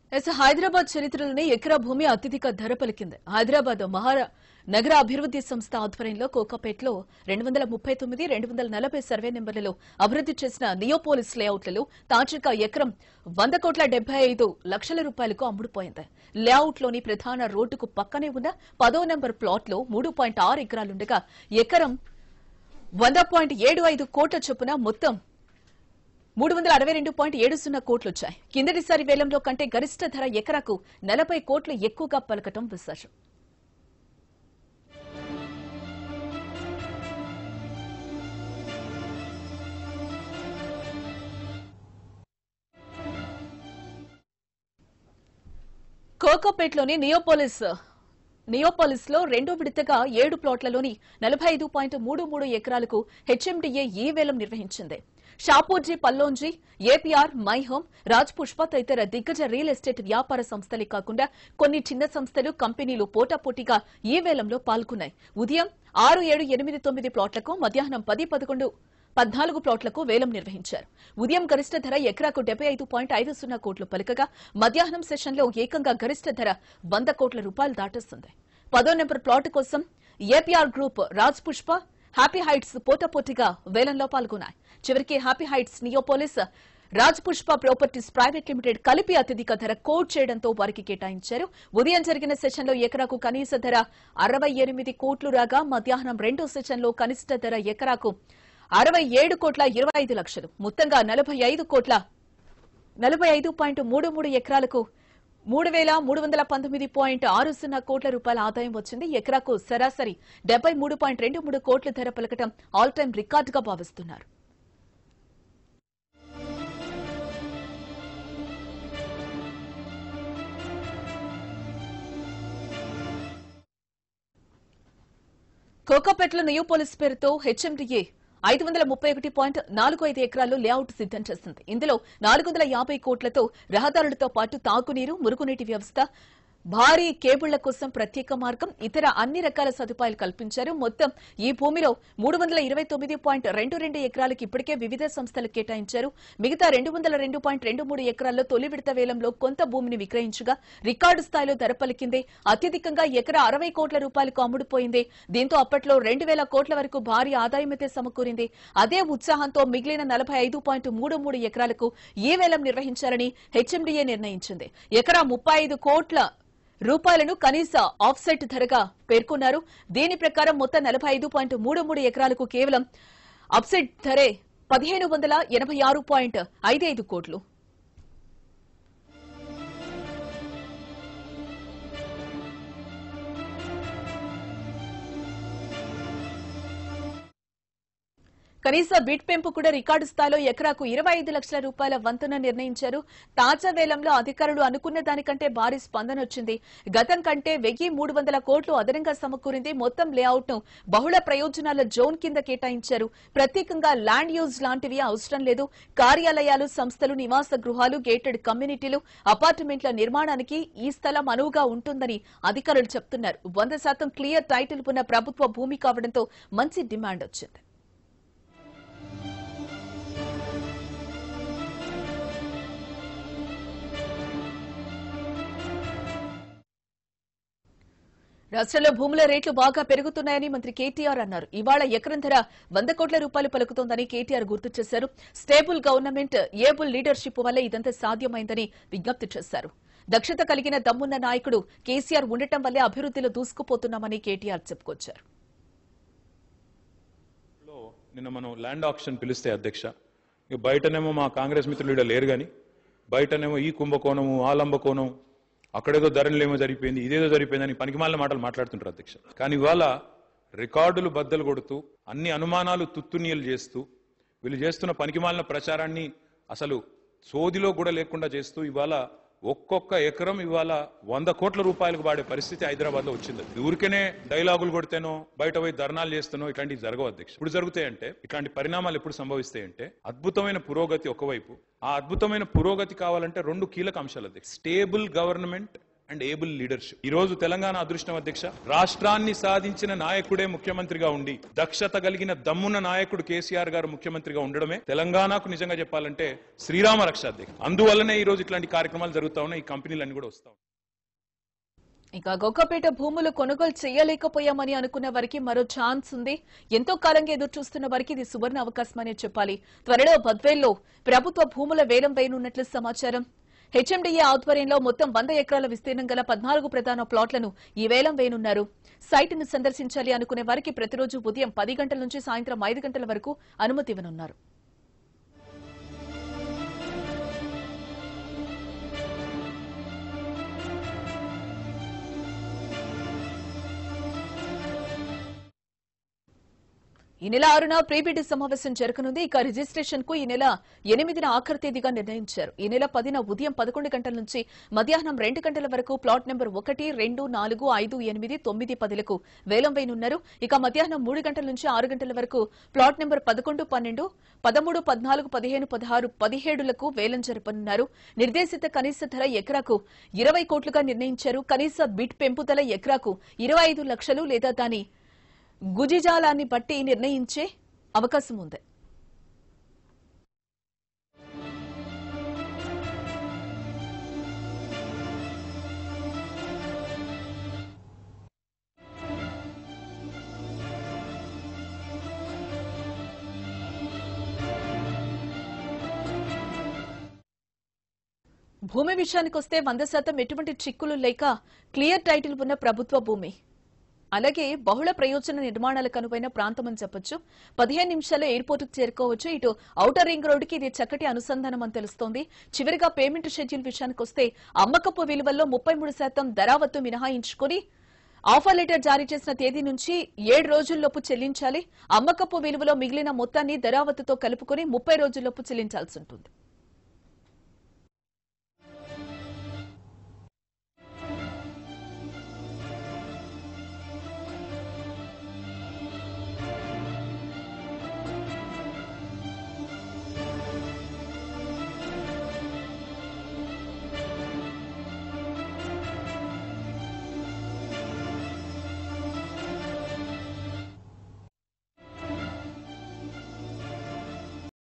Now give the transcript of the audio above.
Yes Hyderabad చరిత్రలోనే ఎకరా భూమి అత్యధిక ధర పలికింది హైదరాబాద్ మహారా నగర అభివృద్ది సంస్థ ఆధ్వర్యంలో కోకాపేటలో రెండు వందల ముప్పై తొమ్మిది రెండు వందల నలభై సర్వే నెంబర్లలో అభివృద్ది చేసిన నియోపోలిస్ లేఅవుట్లలో తాజాగా ఎకరం వంద కోట్ల డెబ్బై ఐదు లక్షల రూపాయలకు అమ్ముడుపోయింది లేఅవుట్లోని ప్రధాన రోడ్డుకు పక్కనే ఉన్న పదో నెంబర్ ప్లాట్లో మూడు పాయింట్ ఆరు ఎకరాలుండగా ఎకరం వంద పాయింట్ ఏడు ఐదు కోట్ల చొప్పున మొత్తం మూడు వందల అరవై రెండు పాయింట్ ఏడు సున్నా కోట్లు వచ్చాయి కిందటిసారి వేలంలో కంటే గరిష్ట ధర ఎకరాకు నలభై కోట్లు ఎక్కువగా పలకటం విశేషం కోకోపేట్లోని నియోపోలిస్ నియోపోలిస్ లో రెండో విడతగా ఏడు ప్లాట్లలోని నలభై ఐదు పాయింట్ మూడు మూడు ఎకరాలకు హెచ్ఎండిఏ ఈ వేలం నిర్వహించింది Shapoorji Pallonji APR my home Raj Pushpa తదితర దిగ్గజ రియల్ ఎస్టేట్ వ్యాపార సంస్థలే కాకుండా కొన్ని చిన్న సంస్థలు కంపెనీలు పోటాపోటీగా ఈ వేలంలో పాల్గొన్నాయి ఉదయం ఆరు ఏడు ఎనిమిది తొమ్మిది ప్లాట్లకు మధ్యాహ్నం పది పదకొండు పద్నాలుగు ప్లాట్లకు వేలం నిర్వహించారు ఉదయం గరిష్ట ధర ఎకరాకు డెబ్బై ఐదు పాయింట్ ఐదు సున్నా కోట్లు పలుకగా మధ్యాహ్నం సెషన్లో ఏకంగా గరిష్ట ధర వంద కోట్ల రూపాయలు దాటేస్తుంది పదో నెంబర్ ప్లాట్ కోసం APR group Raj Pushpa happy heights పోటాపోటీగా వేలంలో పాల్గొన్నాయి చివరికి happy heights Neopolis Raj Pushpa properties private limited కలిపి అత్యధిక ధర కోట్ చేయడంతో వారికి కేటాయించారు ఉదయం జరిగిన సెషన్లో ఎకరాకు కనీస ధర అరవై ఎనిమిది కోట్లు రాగా మధ్యాహ్నం రెండో సెషన్లో కనిష్ట ధర ఎకరాకు అరవై ఏడు కోట్ల ఇరవై ఐదు లక్షలు మొత్తంగా నలభై ఐదు కోట్ల నలభై ఐదు పాయింట్ మూడు మూడు ఎకరాలకు మూడు వేల మూడు వందల పంతొమ్మిది పాయింట్ ఆరు సున్నా కోట్ల రూపాయల ఆదాయం వచ్చింది ఎకరాకు సరాసరి డెబ్బై మూడు పాయింట్ రెండు మూడు కోట్ల ధర పలకటం ఆల్ టైం రికార్డుగా భావిస్తున్నారు కోకాపేటలో న్యూ పోలీస్ పేరుతో హెచ్ఎండిఏ ఐదు వందల ముప్పై ఒకటి పాయింట్ నాలుగు ఐదు ఎకరాల్లో లేఅవుట్ సిద్దం చేసింది ఇందులో నాలుగు వందల యాభై కోట్లతో రహదారులతో పాటు తాగునీరు మురుగునీటి వ్యవస్థ భారీ కేబుళ్ల కోసం ప్రత్యేక మార్గం ఇతర అన్ని రకాల సదుపాయాలు కల్పించారు మొత్తం ఈ భూమిలో మూడు వందల ఇరవై తొమ్మిది పాయింట్ రెండు రెండు ఎకరాలకు ఇప్పటికే వివిధ సంస్థలు కేటాయించారు మిగతా రెండు వందల రెండు పాయింట్ రెండు మూడు ఎకరాల్లో తొలి విడత వేలంలో కొంత భూమిని విక్రయించగా రికార్డు స్థాయిలో ధర పలికింది అత్యధికంగా ఎకరా అరవై కోట్ల రూపాయలకు అమ్ముడుపోయింది దీంతో అప్పట్లో రెండు వేల కోట్ల వరకు భారీ ఆదాయమైతే సమకూరింది అదే ఉత్సాహంతో మిగిలిన నలభై ఐదు పాయింట్ మూడు మూడు ఎకరాలకు ఈ వేలం నిర్వహించాలని హెచ్ఎండిఏ నిర్ణయించింది ఎకరా ముప్పై ఐదు కోట్ల రూపాయలను కనీస ఆఫ్సెట్ ధరగా పేర్కొన్నారు దీని ప్రకారం మొత్తం నలభై ఐదు పాయింట్ మూడు మూడు ఎకరాలకు కేవలం అప్సెట్ ధరే పదిహేను వందల ఎనభై ఆరు పాయింట్ ఐదు కోట్లు కనీస బిడ్ పెంపు కూడా రికార్డు స్థాయిలో ఎకరాకు ఇరవై ఐదు లక్షల రూపాయల వంతున నిర్ణయించారు తాజా వేలంలో అధికారులు అనుకున్న దానికంటే భారీ స్పందన వచ్చింది గతం కంటే వెయ్యి మూడు వందల కోట్లు అదనంగా సమకూరింది మొత్తం లేఅవుట్ ను బహుళ ప్రయోజనాల జోన్ కింద కేటాయించారు ప్రత్యేకంగా ల్యాండ్ యూజ్ లాంటివి అవసరం లేదు కార్యాలయాలు సంస్థలు నివాస గృహాలు గేటెడ్ కమ్యూనిటీలు అపార్ట్మెంట్ల నిర్మాణానికి ఈ స్థలం అనువుగా ఉంటుందని అధికారులు చెప్తున్నారు వంద శాతం క్లియర్ టైటిల్ ఉన్న ప్రభుత్వ భూమి కావడంతో మంచి డిమాండ్ వచ్చింది రాష్ట్రంలో భూముల రేట్లు బాగా పెరుగుతున్నాయని మంత్రి కేటీఆర్ అన్నారు ఇవాళ ఎకరం ధర వంద కోట్ల రూపాయలు పలుకుతోందని కేటీఆర్ గుర్తు చేశారు స్టేబుల్ గవర్నమెంట్ ఏబుల్ లీడర్షిప్ వల్ల ఇదంతా సాధ్యమైందని విజ్ఞప్తి చేశారు దక్షత కలిగిన దమ్మున్న నాయకుడు కేసీఆర్ ఉండటం వల్లే అభివృద్ధిలో దూసుకుపోతున్నామని కేటీఆర్ చెప్పుకొచ్చారు లో నిన్న మనం ల్యాండ్ ఆక్షన్ పిలిస్తే అధ్యక్ష ఇక బయటనేమో మా కాంగ్రెస్ మిత్రులు ఇక్కడ లేరు కానీ బయటనేమో ఈ కుంభకోణము ఆ లంబకోణం అక్కడేదో ధరలేమో జరిగిపోయింది ఇదేదో జరిగిపోయిందని పనికిమాలిన మాటలు మాట్లాడుతుంటారు అధ్యక్ష కానీ ఇవాళ రికార్డులు బద్దలు కొడుతూ అన్ని అనుమానాలు తుత్తునీయలు చేస్తూ వీళ్ళు చేస్తున్న పనికిమాలిన ప్రచారాన్ని అసలు సోదిలో కూడా లేకుండా చేస్తూ ఇవాళ ఒక్కొక్క ఎకరం ఇవాళ వంద కోట్ల రూపాయలకు వాడే పరిస్థితి హైదరాబాద్ లో వచ్చింది ఇది ఊరికేనే డైలాగులు కొడితేనో బయట పోయి ధర్నాలు చేస్తేనో ఇట్లాంటివి జరగవు అధ్యక్ష ఇప్పుడు జరుగుతాయంటే ఇట్లాంటి పరిణామాలు ఎప్పుడు సంభవిస్తాయంటే అద్భుతమైన పురోగతి ఒకవైపు ఆ అద్భుతమైన పురోగతి కావాలంటే రెండు కీలక అంశాలు అధ్యక్ష stable government and able leadership ఈ రోజు తెలంగాణ అదృష్టం అధ్యక్ష రాష్ట్రాన్ని సాధించిన నాయకుడే ముఖ్యమంత్రిగా ఉండి దక్షత కలిగిన దమ్మున్న నాయకుడు కేసీఆర్ గారు ముఖ్యమంత్రిగా ఉండడమే తెలంగాణకు నిజంగా చెప్పాలంటే శ్రీరామ రక్ష అధ్యక్ష అందువల్లనే ఈ రోజు ఇట్లాంటి కార్యక్రమాలు జరుగుతా ఉన్నాయి ఈ కంపెనీలన్నీ కూడా వస్తా ఉన్నాయి. ఇక గొక్కపేట భూములు కొనుగోలు చేయలేకపోయామని అనుకున్న వారికి మరో ఛాన్స్ ఉంది ఎంతో కాలంగా ఎదురు చూస్తున్న వారికి ఇది సువర్ణ అవకాశం అనే చెప్పాలి త్వరలో బద్వేల్లో ప్రభుత్వ భూముల వేలం వేయనున్నట్లు సమాచారం హెచ్ఎండిఏ ఆధ్వర్యంలో మొత్తం వంద ఎకరాల విస్తీర్ణం గల పద్నాలుగు ప్రధాన ప్లాట్లను ఈ వేలం వేయనున్నారు సైటును సందర్శించాలి అనుకునే వారికి ప్రతిరోజు ఉదయం పది గంటల నుంచి సాయంత్రం ఐదు గంటల వరకు అనుమతి ఇవ్వనున్నారు ఈ నెల ఆరున ప్రీబిడ్ సమావేశం జరగనుంది ఇక రిజిస్ట్రేషన్ కు ఈ నెల ఎనిమిదిన ఆఖరి తేదీగా నిర్ణయించారు ఈ నెల పదిన ఉదయం పదకొండు గంటల నుంచి మధ్యాహ్నం రెండు గంటల వరకు ప్లాట్ నెంబర్ ఒకటి రెండు నాలుగు ఐదు ఎనిమిది తొమ్మిది పదులకు వేలం వేయనున్నారు ఇక మధ్యాహ్నం మూడు గంటల నుంచి ఆరు గంటల వరకు ప్లాట్ నెంబర్ పదకొండు పన్నెండు పదమూడు పద్నాలుగు పదిహేను పదహారు పదిహేడులకు వేలం జరపనున్నారు నిర్దేశిత కనీస ధర ఎకరాకు ఇరవై కోట్లుగా నిర్ణయించారు కనీస బిట్ పెంపుదల ఎకరాకు ఇరవై ఐదు లక్షలు లేదా దాని గుజిజాలాన్ని బట్టి నిర్ణయించే అవకాశం ఉంది భూమి విషయానికొస్తే వంద శాతం ఎటువంటి చిక్కులు లేక క్లియర్ టైటిల్ ఉన్న ప్రభుత్వ భూమి అలాగే బహుళ ప్రయోజన నిర్మాణాలకు అనువైన ప్రాంతం అని చెప్పొచ్చు పదిహేను నిమిషాల్లో ఎయిర్పోర్టుకు చేరుకోవచ్చు ఇటు ఔటర్ రింగ్ రోడ్డుకి ఇది చక్కటి అనుసంధానం అని తెలుస్తోంది చివరిగా పేమెంట్ షెడ్యూల్ విషయానికి వస్తే అమ్మకపు విలువల్లో ముప్పై మూడు శాతం ధరావత్తు మినహాయించుకుని ఆఫర్ లెటర్ జారీ చేసిన తేదీ నుంచి ఏడు రోజుల్లోపు చెల్లించాలి అమ్మకపు విలువలో మిగిలిన మొత్తాన్ని ధరావత్తుతో కలుపుకొని ముప్పై రోజుల్లోపు చెల్లించాల్సి ఉంటుంది